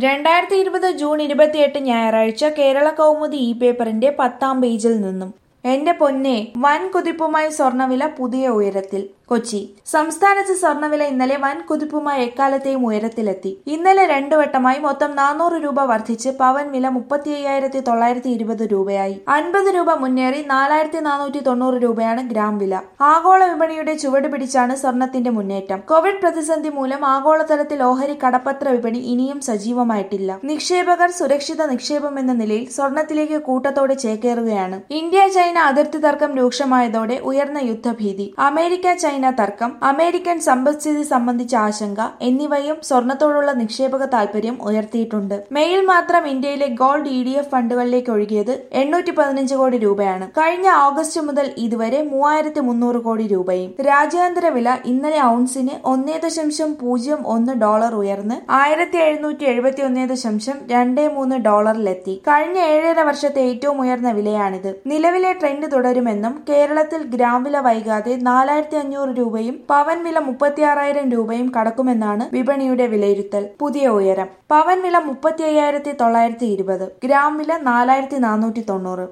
രണ്ടായിരത്തി ഇരുപത് ജൂൺ ഇരുപത്തിയെട്ട് ഞായറാഴ്ച കേരള കൗമുദി ഇ പേപ്പറിന്റെ പത്താം പേജിൽ നിന്നും എന്റെ പൊന്നെ വൻ കുതിപ്പുമായി സ്വർണ്ണവില പുതിയ ഉയരത്തിൽ കൊച്ചി സംസ്ഥാനത്ത് സ്വർണ്ണവില ഇന്നലെ വൻ കുതിപ്പുമായി എക്കാലത്തെയും ഉയരത്തിലെത്തി ഇന്നലെ രണ്ടു വട്ടമായി മൊത്തം നാനൂറ് രൂപ വർദ്ധിച്ച് പവൻ വില മുപ്പത്തി അയ്യായിരത്തി തൊള്ളായിരത്തി ഇരുപത് രൂപയായി അൻപത് രൂപ മുന്നേറി നാലായിരത്തി നാനൂറ്റി തൊണ്ണൂറ് രൂപയാണ് ഗ്രാം വില ആഗോള വിപണിയുടെ ചുവട് പിടിച്ചാണ് സ്വർണത്തിന്റെ മുന്നേറ്റം കോവിഡ് പ്രതിസന്ധി മൂലം ആഗോളതലത്തിൽ ഓഹരി കടപ്പത്ര വിപണി ഇനിയും സജീവമായിട്ടില്ല നിക്ഷേപകർ സുരക്ഷിത നിക്ഷേപം എന്ന നിലയിൽ സ്വർണത്തിലേക്ക് കൂട്ടത്തോടെ ചേക്കേറുകയാണ് ഇന്ത്യ ചൈന അതിർത്തി തർക്കം രൂക്ഷമായതോടെ ഉയർന്ന യുദ്ധഭീതി അമേരിക്ക ചൈന തർക്കം അമേരിക്കൻ സമ്പദ്സ്ഥിതി സംബന്ധിച്ച ആശങ്ക എന്നിവയും സ്വർണത്തോടുള്ള നിക്ഷേപക താൽപര്യം ഉയർത്തിയിട്ടുണ്ട് മെയിൽ മാത്രം ഇന്ത്യയിലെ ഗോൾഡ് ഇ ഡി എഫ് ഫണ്ടുകളിലേക്ക് ഒഴുകിയത് എണ്ണൂറ്റി പതിനഞ്ച് കോടി രൂപയാണ് കഴിഞ്ഞ ഓഗസ്റ്റ് മുതൽ ഇതുവരെ മൂവായിരത്തി മുന്നൂറ് കോടി രൂപയും രാജ്യാന്തര വില ഇന്നലെ ഔൺസിന് ഒന്നേ ദശാംശം പൂജ്യം ഒന്ന് ഡോളർ ഉയർന്ന് ആയിരത്തി എഴുന്നൂറ്റി എഴുപത്തി ഒന്നേ ദശാംശം രണ്ട് മൂന്ന് ഡോളറിലെത്തി കഴിഞ്ഞ ഏഴര വർഷത്തെ ഏറ്റവും ഉയർന്ന വിലയാണിത് നിലവിലെ ട്രെൻഡ് തുടരുമെന്നും കേരളത്തിൽ ഗ്രാം വില വൈകാതെ നാലായിരത്തി അഞ്ഞൂറ് രൂപയും പവൻ വില മുപ്പത്തിയാറായിരം രൂപയും കടക്കുമെന്നാണ് വിപണിയുടെ വിലയിരുത്തൽ പുതിയ ഉയരം പവൻ വില മുപ്പത്തി അയ്യായിരത്തി തൊള്ളായിരത്തി ഇരുപത് ഗ്രാം വില നാലായിരത്തി നാനൂറ്റി തൊണ്ണൂറ്